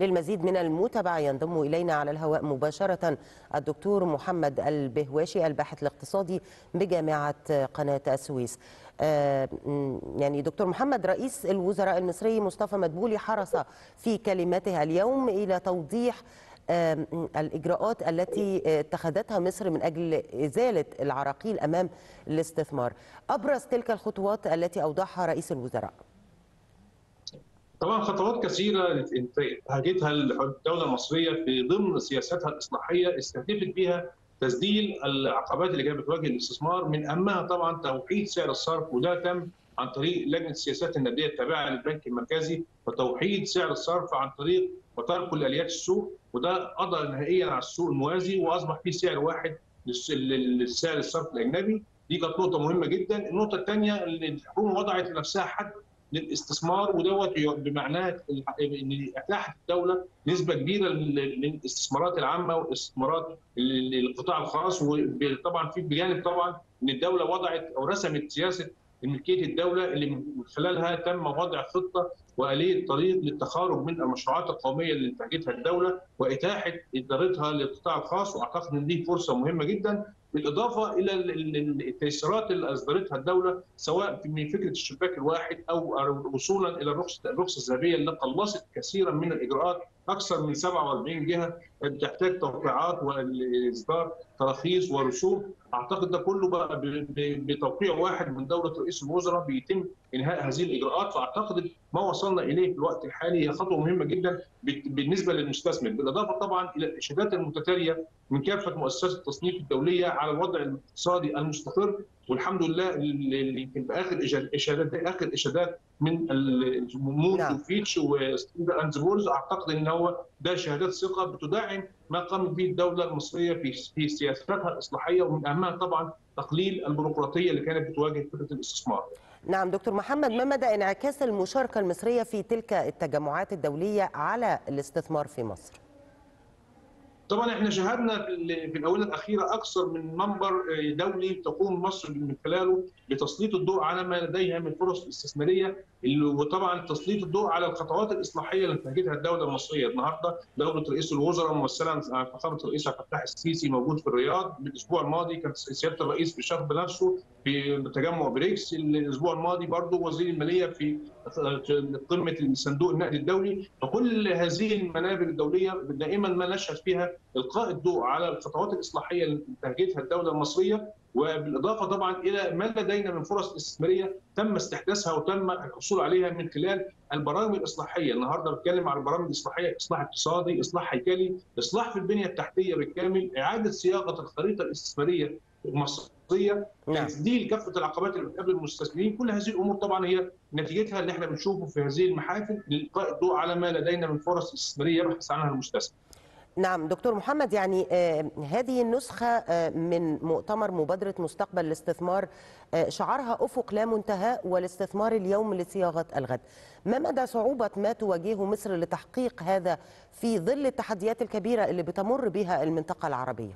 للمزيد من المتابعة ينضم إلينا على الهواء مباشرة الدكتور محمد البهواشي الباحث الاقتصادي بجامعة قناة السويس آه، يعني دكتور محمد رئيس الوزراء المصري مصطفى مدبولي حرص في كلمته اليوم إلى توضيح آه، الإجراءات التي اتخذتها مصر من أجل إزالة العراقيل أمام الاستثمار أبرز تلك الخطوات التي أوضحها رئيس الوزراء طبعا خطوات كثيره انتهجتها الدوله المصريه في ضمن سياستها الاصلاحيه استهدفت بها تسديل العقبات اللي كانت بتواجه الاستثمار من اهمها طبعا توحيد سعر الصرف وده تم عن طريق لجنه السياسات النقديه التابعه للبنك المركزي وتوحيد سعر الصرف عن طريق وترك اليات السوق وده قضى نهائيا على السوق الموازي واصبح في سعر واحد للسعر الصرف الاجنبي دي كانت نقطه مهمه جدا النقطه الثانيه ان الحكومه وضعت لنفسها حد للاستثمار ودوت بمعناه ان اتاحت الدوله نسبه كبيره للاستثمارات العامه والاستثمارات القطاع الخاص وطبعا في بجانب طبعا ان الدوله وضعت او رسمت سياسه ملكيه الدوله اللي من خلالها تم وضع خطه واليه طريق للتخارج من المشروعات القوميه اللي انتجتها الدوله واتاحه ادارتها للقطاع الخاص واعتقد ان دي فرصه مهمه جدا بالاضافه الى التيسيرات اللي اصدرتها الدوله سواء من فكره الشباك الواحد او وصولا الى الرخصه الرخصه الذهبيه اللي قلصت كثيرا من الاجراءات اكثر من 47 جهه بتحتاج توقيعات واصدار تراخيص ورسوم اعتقد ده كله بقى بتوقيع واحد من دوله رئيس الوزراء بيتم انهاء هذه الاجراءات فاعتقد ما وصلنا اليه في الوقت الحالي هي خطوه مهمه جدا بالنسبه للمستثمر بالاضافه طبعا الى الاشادات المتتاليه من كافه مؤسسات التصنيف الدوليه على الوضع الاقتصادي المستقر والحمد لله اللي يمكن باخر اشادات اخر اشادات من مود نعم. وفيتش وستاندرد اند بورز اعتقد ان هو ده شهادات ثقه بتدعم ما قامت به الدوله المصريه في في سياستها الاصلاحيه ومن اهمها طبعا تقليل البيروقراطيه اللي كانت بتواجه فكره الاستثمار. نعم دكتور محمد ما مدى انعكاس المشاركه المصريه في تلك التجمعات الدوليه على الاستثمار في مصر؟ طبعا احنا شاهدنا في الاونه الاخيره اكثر من منبر دولي تقوم مصر من خلاله بتسليط الضوء على ما لديها من فرص استثماريه وطبعا تسليط الضوء على الخطوات الاصلاحيه اللي انتهجتها الدوله المصريه النهارده دوله رئيس الوزراء ممثلا فخامه الرئيس عبد الفتاح السيسي موجود في الرياض الاسبوع الماضي كان سياده الرئيس بشرف بنفسه في تجمع بريكس الاسبوع الماضي برضه وزير الماليه في قمه صندوق النقد الدولي فكل هذه المنابر الدوليه دائما ما نشهد فيها القاء الضوء على الخطوات الاصلاحيه اللي انتهجتها الدوله المصريه وبالاضافه طبعا الى ما لدينا من فرص استثماريه تم استحداثها وتم الحصول عليها من خلال البرامج الاصلاحيه، النهارده بتكلم عن البرامج الاصلاحيه اصلاح اقتصادي، اصلاح هيكلي، اصلاح في البنيه التحتيه بالكامل، اعاده صياغه الخريطه الاستثماريه المصريه، نعم. تسديل كافه العقبات اللي بتقابل المستثمرين، كل هذه الامور طبعا هي نتيجتها اللي احنا بنشوفه في هذه المحافل لالقاء الضوء على ما لدينا من فرص استثماريه يبحث عنها المستثمر. نعم دكتور محمد يعني آه هذه النسخة آه من مؤتمر مبادرة مستقبل الاستثمار آه شعارها أفق لا منتهى والاستثمار اليوم لصياغة الغد ما مدى صعوبة ما تواجهه مصر لتحقيق هذا في ظل التحديات الكبيرة اللي بتمر بها المنطقة العربية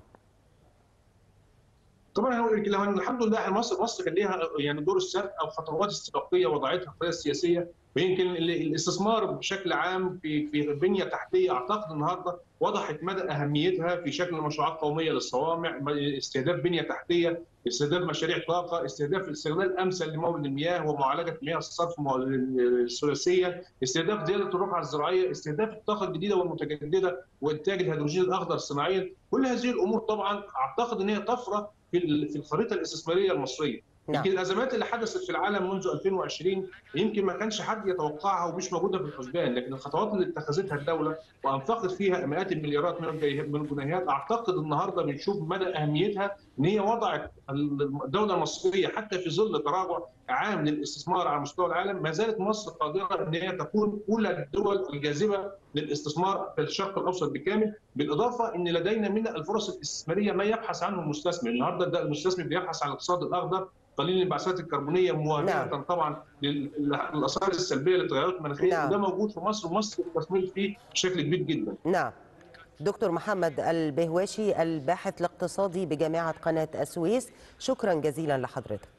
طبعا لو الحمد لله مصر مصر كان ليها يعني دور السبق او خطوات استباقيه وضعتها القياده السياسيه ويمكن الاستثمار بشكل عام في في بنيه تحتيه اعتقد النهارده وضحت مدى اهميتها في شكل مشروعات قوميه للصوامع استهداف بنيه تحتيه استهداف مشاريع طاقه استهداف استغلال امثل لمورد المياه ومعالجه مياه الصرف الثلاثيه استهداف زياده الرقعه الزراعيه استهداف الطاقه الجديده والمتجدده وانتاج الهيدروجين الاخضر صناعيا كل هذه الامور طبعا اعتقد ان هي طفره في في الخريطه الاستثماريه المصريه نعم. يمكن الازمات اللي حدثت في العالم منذ 2020 يمكن ما كانش حد يتوقعها ومش موجوده في الحسبان لكن الخطوات اللي اتخذتها الدوله وانفقت فيها مئات المليارات من الجنيهات اعتقد النهارده بنشوف مدى اهميتها ان هي وضعت الدوله المصريه حتى في ظل تراجع عام للاستثمار على مستوى العالم ما زالت مصر قادره ان هي تكون اولى الدول الجاذبه للاستثمار في الشرق الاوسط بالكامل بالاضافه ان لدينا من الفرص الاستثماريه ما يبحث عنه المستثمر النهارده المستثمر بيبحث عن الاقتصاد الاخضر قليل الانبعاثات الكربونيه مواجهه نعم. طبعا للاثار السلبيه للتغيرات المناخيه نعم. وده موجود في مصر ومصر بتستثمر فيه بشكل كبير جدا. نعم. دكتور محمد البهواشي الباحث الاقتصادي بجامعه قناه السويس شكرا جزيلا لحضرتك.